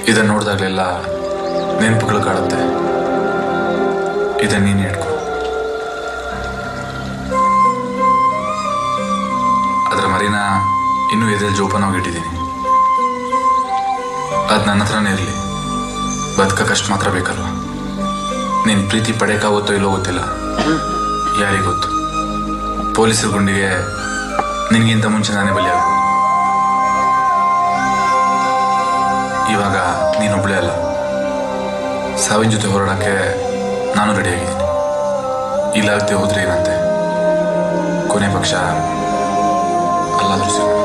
ಇದನ್ನ ನೋಡಿದಾಗಲೆಲ್ಲ ನೆನಪುಗಳು ಕಾಡುತ್ತೆ ಇದನ್ನ ನೀನು ಹಿಡ್ಕೊ ಅದರ ಮರಿನ ಇನ್ನೂ ಎದೆಯಲ್ಲಿ ಜೋಪಾನವಾಗಿ ಇಟ್ಟಿದ್ದೀನಿ ಅದು ನನ್ನ ಹತ್ರನೇ ಇರಲಿ ಬದುಕಕ್ಕಷ್ಟು ಮಾತ್ರ ಬೇಕಲ್ವ ನೀನು ಪ್ರೀತಿ ಪಡೆಯೋಕ್ಕಾಗುತ್ತೋ ಇಲ್ಲೋ ಗೊತ್ತಿಲ್ಲ ಯಾರಿಗೆ ಗೊತ್ತು ಪೊಲೀಸರ ಗುಂಡಿಗೆ ನಿನಗಿಂತ ಮುಂಚೆ ನಾನೇ ಬಲಿಯಾಗ ಇವಾಗ ನೀನೊಬ್ಳೇ ಅಲ್ಲ ಸಾವಿನ ಜೊತೆ ಹೊರಡೋಕ್ಕೆ ನಾನು ರೆಡಿಯಾಗಿದ್ದೀನಿ ಇಲ್ಲಾಗದೆ ಹೋದ್ರೆ ಏನಂತೆ ಕೊನೆ ಪಕ್ಷ ಅಲ್ಲಾದ್ರೂ ಸಿಗೋಣ